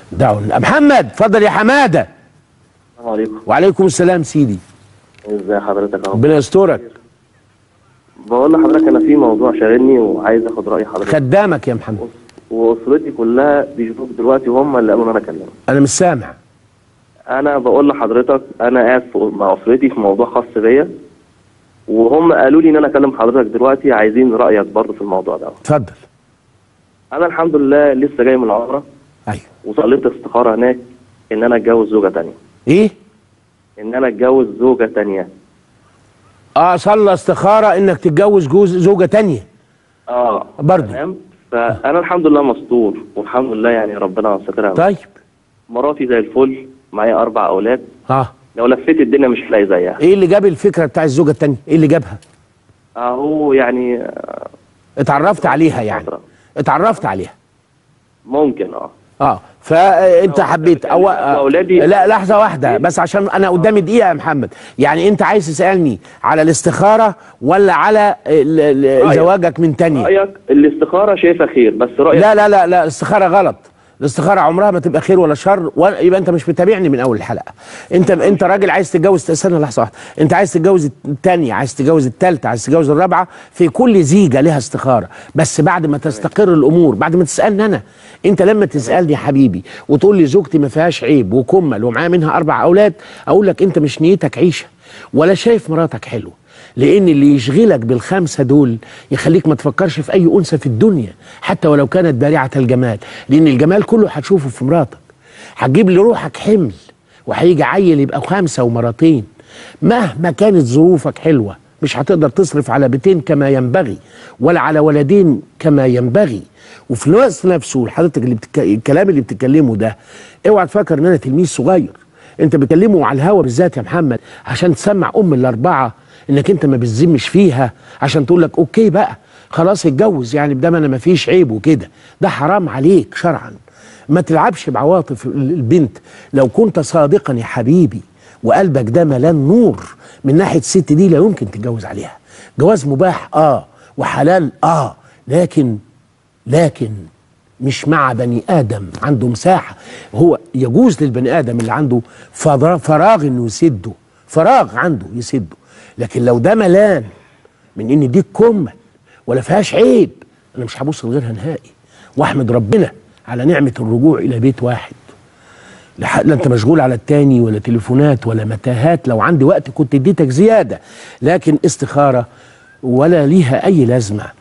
دعونا محمد اتفضل يا حماده السلام عليكم وعليكم السلام سيدي ازي حضرتك اهو ربنا يسترك بقول لحضرتك انا في موضوع شاغلني وعايز اخد راي حضرتك خدامك يا محمد واسرتي كلها بيشوفوك دلوقتي وهم اللي قالوا ان انا اكلمك انا مش سامع انا بقول لحضرتك انا قاعد في- مع اسرتي في موضوع خاص بيا وهم قالوا لي ان انا اكلم حضرتك دلوقتي عايزين رايك برضه في الموضوع ده اتفضل انا الحمد لله لسه جاي من العمره ايوه وصليت استخاره هناك ان انا اتجوز زوجه تانية ايه ان انا اتجوز زوجه تانية اه صلى استخاره انك تتجوز جوز زوجه تانية اه برضه تمام فانا الحمد لله مستور والحمد لله يعني ربنا سترها طيب مراتي زي الفل معايا اربع اولاد اه لو لفيت الدنيا مش هلاقي زيها ايه اللي جاب الفكره بتاع الزوجه التانية ايه اللي جابها اهو يعني آه، اتعرفت عليها يعني فترة. اتعرفت عليها ممكن اه اه فانت أو- حبيت أو... وأولادي- لا لحظه واحده بس عشان انا قدامي دقيقه يا محمد يعني انت عايز تسالني على الاستخاره ولا على ال- ال- رأيك. زواجك من تانية رايك الاستخاره شايفها خير بس رايك لا لا لا لا الاستخاره غلط الاستخاره عمرها ما تبقى خير ولا شر ولا يبقى انت مش متابعني من اول الحلقه انت انت راجل عايز تتجوز استنى لحظه واحده انت عايز تتجوز الثانيه عايز تتجوز الثالثه عايز تتجوز الرابعه في كل زيجه لها استخاره بس بعد ما تستقر الامور بعد ما تسالني انا انت لما تسالني يا حبيبي وتقول لي زوجتي ما فيهاش عيب وكمل ومعاها منها اربع اولاد اقول لك انت مش نيتك عيشه ولا شايف مراتك حلوه لان اللي يشغلك بالخمسه دول يخليك ما تفكرش في اي انثى في الدنيا حتى ولو كانت بارعه الجمال لان الجمال كله هتشوفه في مراتك هتجيب لروحك حمل وهيجي عيل يبقى خمسه ومراتين مهما كانت ظروفك حلوه مش هتقدر تصرف على بيتين كما ينبغي ولا على ولدين كما ينبغي وفي الوقت نفسه حضرتك اللي بتك... الكلام اللي بتتكلمه ده اوعى تفكر ان انا تلميذ صغير انت بتكلمه على الهوا بالذات يا محمد عشان تسمع ام الاربعه انك انت ما بتذمش فيها عشان تقول لك اوكي بقى خلاص اتجوز يعني بدام انا ما فيش عيب وكده ده حرام عليك شرعا ما تلعبش بعواطف البنت لو كنت صادقا يا حبيبي وقلبك ده ملان نور من ناحيه الست دي لا يمكن تتجوز عليها جواز مباح اه وحلال اه لكن لكن مش مع بني ادم عنده مساحه هو يجوز للبني ادم اللي عنده فضا- فراغ انه يسده فراغ عنده يسده لكن لو ده ملان من ان دي كمل ولا فيهاش عيب انا مش هبص لغيرها نهائي واحمد ربنا على نعمه الرجوع الى بيت واحد لح- لا انت مشغول على التاني ولا تليفونات ولا متاهات لو عندي وقت كنت اديتك زياده لكن استخاره ولا ليها اي لازمه